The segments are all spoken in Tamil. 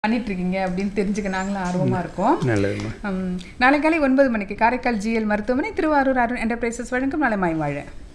பண்ணிட்டு இருக்கீங்க அப்படின்னு தெரிஞ்சுக்க நாங்களும் ஆர்வமா இருக்கோம் நல்லதும்மா உம், நாளை காலை ஒன்பது மணிக்கு காரைக்கால் ஜிஎல் மருத்துவமனை திருவாரூர் அருண் என்டர்பிரைசஸ் வழங்கும் நலமாய் வாழ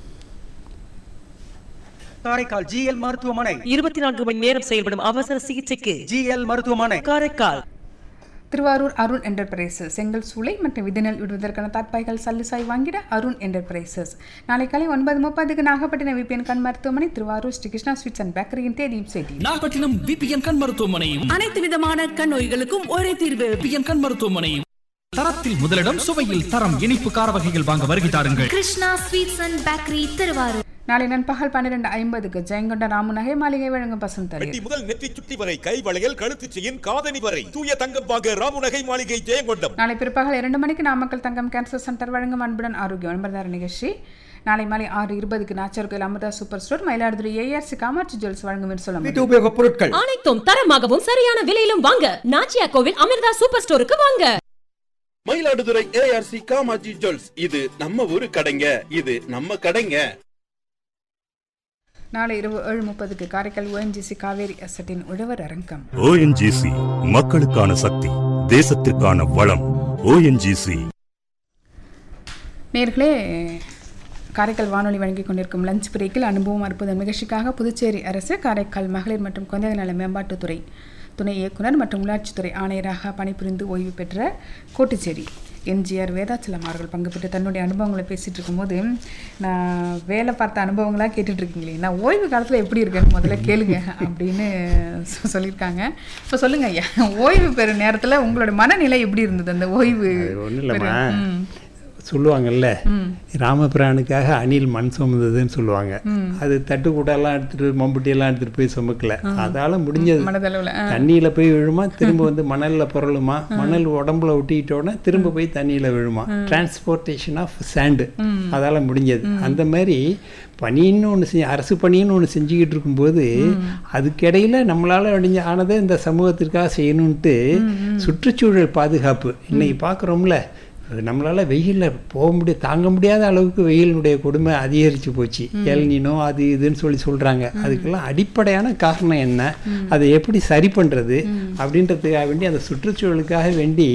காரைக்கால் ஜிஎல் மருத்துவமனை இருபத்தி நான்கு மணி நேரம் செயல்படும் அவசர சிகிச்சைக்கு ஜிஎல் மருத்துவமனை காரைக்கால் திருவாரூர் அருண் என்டர்பிரைசஸ் செங்கல் சூளை மற்றும் விதிநெல் விடுவதற்கான தாட்பாய்கள் சல்லுசாய் வாங்கிட அருண் என்டர்பிரைசஸ் நாளை காலை ஒன்பது முப்பதுக்கு நாகப்பட்டினம் விபிஎன் கண் மருத்துவமனை திருவாரூர் ஸ்ரீ கிருஷ்ணா ஸ்வீட்ஸ் அண்ட் பேக்கரியின் தேதியும் செய்தி நாகப்பட்டினம் விபிஎன் கண் மருத்துவமனையும் அனைத்து விதமான கண் நோய்களுக்கும் ஒரே தீர்வு விபிஎன் கண் மருத்துவமனையும் தரத்தில் முதலிடம் சுவையில் தரம் இனிப்பு கார வகைகள் வாங்க வருகை தாருங்கள் Krishna sweets and bakery Thiruvarur நாளை நண்பகல் பன்னிரெண்டு ஐம்பதுக்கு ஜெயங்கொண்ட ராமு நகை மாளிகை வழங்கும் பசும் வெட்டி தரீர் முதல் நெற்றி சுட்டி வரை கை வளையல் கழுத்து செயின் காதணி வரை தூய தங்கம் வாங்க ராமுநகை மாளிகை ஜெயங்கொண்டம் நாளை பிற்பகல் இரண்டு மணிக்கு நாமக்கல் தங்கம் கேன்சர் சென்டர் வழங்கும் அன்புடன் ஆரோக்கியம் விளம்பரதார நிகழ்ச்சி நாளை மாலை ஆறு இருபதுக்கு Nachar Koil Amirtha super store Mayiladuthurai ARC Kamatchi jewels வழங்கும் என்று சொல்ல வீட்டு உபயோகப் பொருட்கள் அனைத்தும் தரமாகவும் சரியான விலையிலும் வாங்க நாச்சியா கோவில் அமிர்தா சூப்பர் ஸ்டோருக்கு வாங்க மயிலாடுதுறை ஏஆர்சி காமாஜி ஜுவல்ஸ் இது நம்ம ஊரு கடைங்க இது நம்ம கடைங்க நாளை இரவு ஏழு முப்பதுக்கு காரைக்கால் ஓஎன்ஜிசி காவேரி அசட்டின் உழவர் அரங்கம் ஓஎன்ஜிசி மக்களுக்கான சக்தி தேசத்திற்கான வளம் ஓஎன்ஜிசி நேர்களே காரைக்கால் வானொலி வழங்கி கொண்டிருக்கும் லஞ்ச் பிரேக்கில் அனுபவம் அற்புதம் நிகழ்ச்சிக்காக புதுச்சேரி அரசு காரைக்கால் மகளிர் மற்றும் குழந்தைகள் நல மேம்பாட்டுத்துறை துணை இயக்குனர் மற்றும் உள்ளாட்சித்துறை ஆணையராக பணிபுரிந்து ஓய்வு பெற்ற கோட்டுச்சேரி எம்ஜிஆர் வேதாச்சலம் அவர்கள் பங்கு பெற்று தன்னுடைய அனுபவங்களை பேசிகிட்டு இருக்கும்போது நான் வேலை பார்த்த அனுபவங்களாக கேட்டுட்டு இருக்கீங்களே நான் ஓய்வு காலத்தில் எப்படி இருக்கேன்னு முதல்ல கேளுங்க அப்படின்னு சொ- சொல்லியிருக்காங்க இப்போ சொல்லுங்க ஐயா ஓய்வு பெறும் நேரத்தில் உங்களோட மனநிலை எப்படி இருந்தது அந்த ஓய்வு அது ஒன்றும் இல்லைம்மா பெறு- ம். சொல்லுவாங்கல்ல ராமபிரானுக்காக அணில் மண் சுமந்ததுன்னு சொல்லுவாங்க அது தட்டு கூட்டெல்லாம் எடுத்துட்டு மம்புட்டி எல்லாம் எடுத்துட்டு போய் சுமக்கல அதால முடிஞ்சது மனதளவில் தண்ணியில போய் விழுமா திரும்ப வந்து மணல்ல புரளுமா மணல் உடம்புல ஒட்டிக்கிட்டோன்னா திரும்ப போய் தண்ணியில விழுமா டிரான்ஸ்போர்ட்டேஷன் ஆஃப் சாண்டு அதால முடிஞ்சது அந்த மாதிரி பணின்னு ஒன்று செஞ்சு அரசு பணின்னு ஒன்று செஞ்சுக்கிட்டு இருக்கும்போது அதுக்கிடையில நம்மளால அடிஞ்ச ஆனதை இந்த சமூகத்திற்காக செய்யணுன்ட்டு சுற்றுச்சூழல் பாதுகாப்பு இன்னைக்கு பார்க்குறோம்ல நம்மளால வெயிலில் போக முடிய தாங்க முடியாத அளவுக்கு வெயிலினுடைய கொடுமை அதிகரித்து போச்சு எல்னினோ அது இதுன்னு சொல்லி சொல்கிறாங்க அதுக்கெல்லாம் அடிப்படையான காரணம் என்ன அதை எப்படி சரி பண்ணுறது அப்படின்றதுக்காக வேண்டி அந்த சுற்றுச்சூழலுக்காக வேண்டி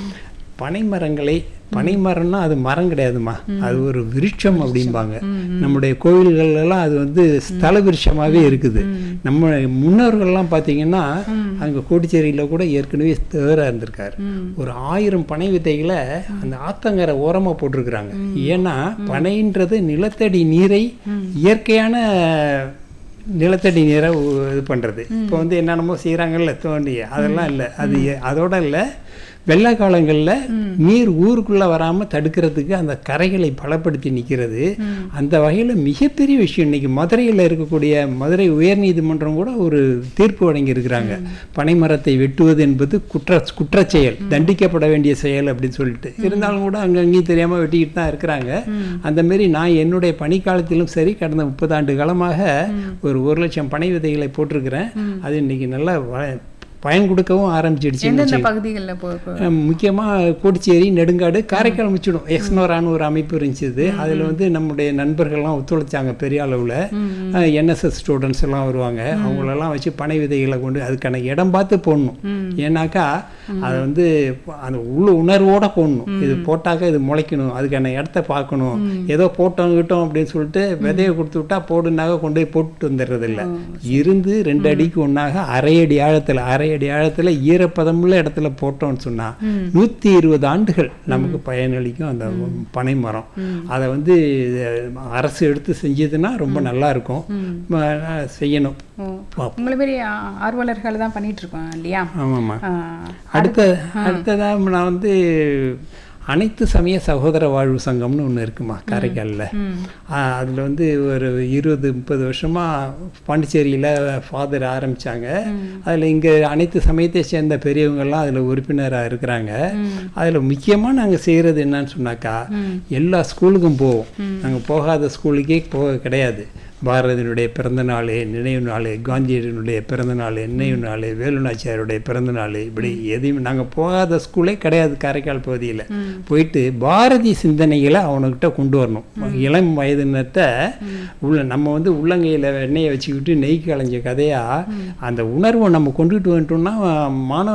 பனைமரங்களை பனைமரம்னா அது மரம் கிடையாதுமா அது ஒரு விருட்சம் அப்படிம்பாங்க நம்முடைய கோவில்கள் எல்லாம் அது வந்து ஸ்தல விருட்சமாகவே இருக்குது நம்ம முன்னோர்கள்லாம் பார்த்தீங்கன்னா அங்கே கோடிச்சேரியில் கூட ஏற்கனவே தேராக இருந்திருக்காரு ஒரு ஆயிரம் பனை விதைகளை அந்த ஆத்தங்கரை ஓரமாக போட்டிருக்கிறாங்க ஏன்னா பனைன்றது நிலத்தடி நீரை இயற்கையான நிலத்தடி நீரை உ- இது பண்ணுறது இப்போ வந்து என்னென்னமோ செய்கிறாங்கல்ல தோண்டி அதெல்லாம் இல்லை அது எ- அதோட இல்லை வெள்ளை காலங்களில் நீர் ஊருக்குள்ளே வராமல் தடுக்கிறதுக்கு அந்த கரைகளை பலப்படுத்தி நிற்கிறது அந்த வகையில் மிகப்பெரிய விஷயம் இன்னைக்கு மதுரையில் இருக்கக்கூடிய மதுரை உயர்நீதிமன்றம் கூட ஒரு தீர்ப்பு வழங்கியிருக்கிறாங்க பனைமரத்தை வெட்டுவது என்பது குற்ற குற்றச் செயல் தண்டிக்கப்பட வேண்டிய செயல் அப்படின்னு சொல்லிட்டு இருந்தாலும் கூட அங்கே அங்கேயும் தெரியாமல் வெட்டிக்கிட்டு தான் இருக்கிறாங்க அந்த மாரி நான் என்னுடைய பணிக்காலத்திலும் சரி கடந்த முப்பது ஆண்டு காலமாக ஒரு ஒரு லட்சம் பனை விதைகளை போட்டிருக்கிறேன் அது இன்னைக்கு நல்லா வ- பயன் கொடுக்கவும் ஆரம்பிச்சிடுச்சு எந்தெந்த பகுதிகளில் போ போ- முக்கியமாக கோடிச்சேரி நெடுங்காடு காரைக்கால் முச்சிடும் எக்ஸ்னோரான்னு ஒரு அமைப்பு இருந்துச்சு அதில் வந்து நம்முடைய நண்பர்கள்லாம் ஒத்துழைச்சாங்க பெரிய அளவில் என்எஸ்எஸ் ஸ்டூடெண்ட்ஸ் எல்லாம் வருவாங்க அவங்களெல்லாம் வச்சு பனை விதைகளை கொண்டு அதுக்கான இடம் பார்த்து போடணும் ஏன்னாக்கா அதை வந்து அந்த உள்ள உணர்வோட போடணும் இது போட்டாக்க இது முளைக்கணும் அதுக்கான இடத்த பார்க்கணும் ஏதோ போட்டோம் கிட்டோம் அப்படின்னு சொல்லிட்டு விதையை கொடுத்து விட்டா போடுனாக்க கொண்டு போய் போட்டு வந்துடுறது இல்லை இருந்து ரெண்டு அடிக்கு ஒன்றாக அரை அடி ஆழத்தில் அரை அடி ஆழத்தில் ஈரப்பதமுள்ள இடத்துல போட்டோம்னு சொன்னா நூற்றி இருபது ஆண்டுகள் நமக்கு பயனளிக்கும் அந்த பனை மரம் அதை வந்து அஹ், அரசு எடுத்து செஞ்சதுன்னா ரொம்ப நல்லா இருக்கும் ம- செய்யணும் ஓ. பார்ப்போம். உங்களை மாரி ஆ- ஆர்வலர்கள் தான் பண்ணிட்டு இருக்கோம் இல்லையா ஆமாம்மா ஆ, அடுத்த அடுத்ததாக நான் வந்து அனைத்து சமய சகோதர வாழ்வு சங்கம்னு ஒன்று இருக்குமா காரைக்காலில் அதில் வந்து ஒரு இருபது முப்பது வருஷமாக பாண்டிச்சேரியில் ஃபாதர் ஆரம்பித்தாங்க அதில் இங்கே அனைத்து சமயத்தை சேர்ந்த பெரியவங்கெல்லாம் அதில் உறுப்பினராக இருக்கிறாங்க அதில் முக்கியமாக நாங்கள் செய்கிறது என்னன்னு சொன்னாக்கா எல்லா ஸ்கூலுக்கும் போவோம் நாங்கள் போகாத ஸ்கூலுக்கே போக கிடையாது பாரதியினுடைய பிறந்த நாள் நினைவு நாள் காந்தியடியினுடைய பிறந்த நாள் நினைவு நாள் வேலுநாச்சியாருடைய பிறந்த நாள் இப்படி எதையும் நாங்கள் போகாத ஸ்கூலே கிடையாது காரைக்கால் பகுதியில் போயிட்டு பாரதி சிந்தனைகளை அவனுக்கிட்ட கொண்டு வரணும் இளம் வயதினத்தை உள்ள நம்ம வந்து உள்ளங்கையில் எண்ணெயை வச்சுக்கிட்டு நெய் களைஞ்ச கதையாக அந்த உணர்வை நம்ம கொண்டுகிட்டு வந்துட்டோம்னா மாணவ